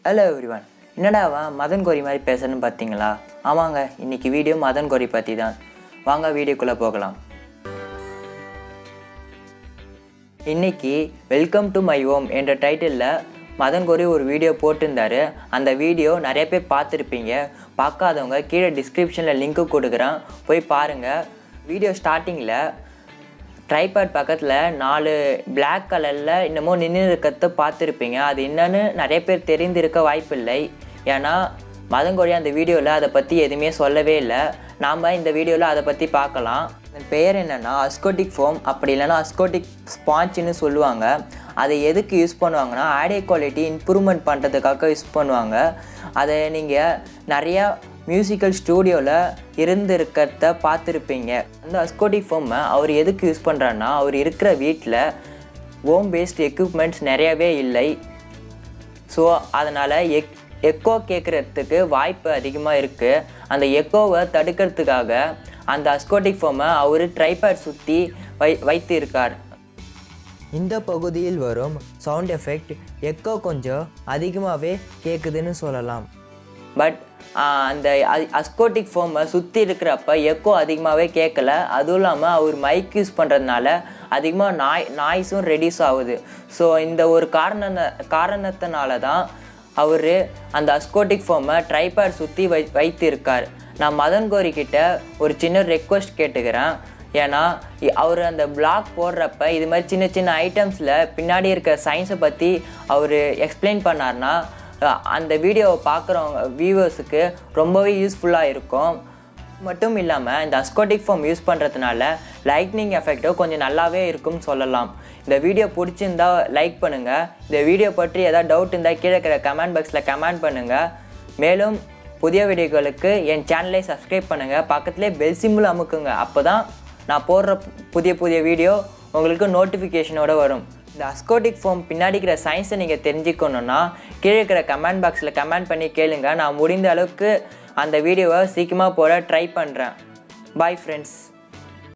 hello everyone என்னடா அவன் மதன் கோரி மாதிரி பேசுறேன்னு பார்த்தீங்களா ஆமாங்க இன்னைக்கு வீடியோ மதன் கோரி பற்றி தான் வாங்க வீடியோக்குள்ளே போகலாம் இன்னைக்கு வெல்கம் டு மை ஹோம் என்ற டைட்டிலில் மதன் கோரி ஒரு வீடியோ போட்டிருந்தாரு அந்த வீடியோ நிறைய பேர் பார்த்துருப்பீங்க பார்க்காதவங்க கீழே டிஸ்கிரிப்ஷனில் லிங்க்கு கொடுக்குறேன் போய் பாருங்கள் வீடியோ ஸ்டார்டிங்கில் ட்ரைபேட் பக்கத்தில் நாலு Black கலரில் இன்னமும் நின்று இருக்கிறத பார்த்துருப்பீங்க அது என்னன்னு நிறைய பேர் தெரிந்திருக்க வாய்ப்பில்லை ஏன்னா மதங்கொழி அந்த வீடியோவில் அதை பற்றி எதுவுமே சொல்லவே இல்லை நாம் இந்த வீடியோவில் அதை பற்றி பார்க்கலாம் அதன் பெயர் என்னென்னா அஸ்கோட்டிக் ஃபோம் அப்படி இல்லைன்னா அஸ்கோட்டிக் ஸ்பாஞ்சுன்னு சொல்லுவாங்க அதை எதுக்கு யூஸ் பண்ணுவாங்கன்னா ஆடியோ குவாலிட்டி இம்ப்ரூவ்மெண்ட் பண்ணுறதுக்காக யூஸ் பண்ணுவாங்க அதை நீங்கள் நிறையா மியூசிக்கல் ஸ்டூடியோவில் இருந்து இருக்கிறத பார்த்துருப்பீங்க அந்த அஸ்கோட்டிக் ஃபோமை அவர் எதுக்கு யூஸ் பண்ணுறாருன்னா அவர் இருக்கிற வீட்டில் ஹோம் பேஸ்ட் எக்யூப்மெண்ட்ஸ் நிறையவே இல்லை ஸோ அதனால் எக் எக்கோ கேட்குறதுக்கு வாய்ப்பு அதிகமாக இருக்குது அந்த எக்கோவை தடுக்கிறதுக்காக அந்த அஸ்கோட்டிக் ஃபோமை அவர் ட்ரைபேட் சுற்றி வை வைத்து இருக்கார் இந்த பகுதியில் வரும் சவுண்ட் எஃபெக்ட் எக்கோ கொஞ்சம் அதிகமாகவே கேட்குதுன்னு சொல்லலாம் பட் அந்த அஸ்கோட்டிக் ஃபோமை சுற்றி இருக்கிறப்ப எக்கோ அதிகமாகவே கேட்கல அதுவும் இல்லாமல் அவர் மைக் யூஸ் பண்ணுறதுனால அதிகமாக நாய் நாய்ஸும் ரெடியூஸ் ஆகுது ஸோ இந்த ஒரு காரண காரணத்தினால தான் அவர் அந்த அஸ்கோட்டிக் ஃபோமை ட்ரைபேட் சுற்றி வை வைத்து இருக்கார் நான் மதன் கோரி கிட்ட ஒரு சின்ன ரெக்வஸ்ட் கேட்டுக்கிறேன் ஏன்னா இ- அவர் அந்த பிளாக் போடுறப்ப இது மாதிரி சின்ன சின்ன ஐட்டம்ஸில் பின்னாடி இருக்க சயின்ஸை பற்றி அவர் எக்ஸ்பிளைன் பண்ணார்னா அஹ், அந்த வீடியோவை பார்க்குறவங்க வியூவர்ஸுக்கு ரொம்பவே யூஸ்ஃபுல்லாக இருக்கும் மட்டும் இல்லாமல் இந்த அஸ்கோட்டிக் ஃபார்ம் யூஸ் பண்ணுறதுனால லைட்னிங் எஃபெக்ட்டும் கொஞ்சம் நல்லாவே இருக்கும்னு சொல்லலாம் இந்த வீடியோ பிடிச்சிருந்தா லைக் பண்ணுங்கள் இந்த வீடியோ பற்றி ஏதாவது டவுட் இருந்தால் கீழே இருக்கிற கமெண்ட் பாக்ஸில் கமெண்ட் பண்ணுங்கள் மேலும் புதிய வீடியோக்களுக்கு என் சேனலை சப்ஸ்கிரைப் பண்ணுங்கள் பக்கத்துலேயே பெல் சிம்பிள் அமுக்குங்க அப்போ தான் நான் போடுற புதிய புதிய வீடியோ உங்களுக்கு நோட்டிஃபிகேஷனோட வரும் இந்த அஸ்கோட்டிக் ஃபோம் பின்னாடி இருக்கிற சயின்ஸை நீங்கள் தெரிஞ்சுக்கணுன்னா கீழே இருக்கிற கமெண்ட் பாக்ஸில் கமெண்ட் பண்ணி கேளுங்க நான் முடிந்த அளவுக்கு அந்த வீடியோவை சீக்கிரமாக போட ட்ரை பண்ணுறேன் பாய் ஃப்ரெண்ட்ஸ்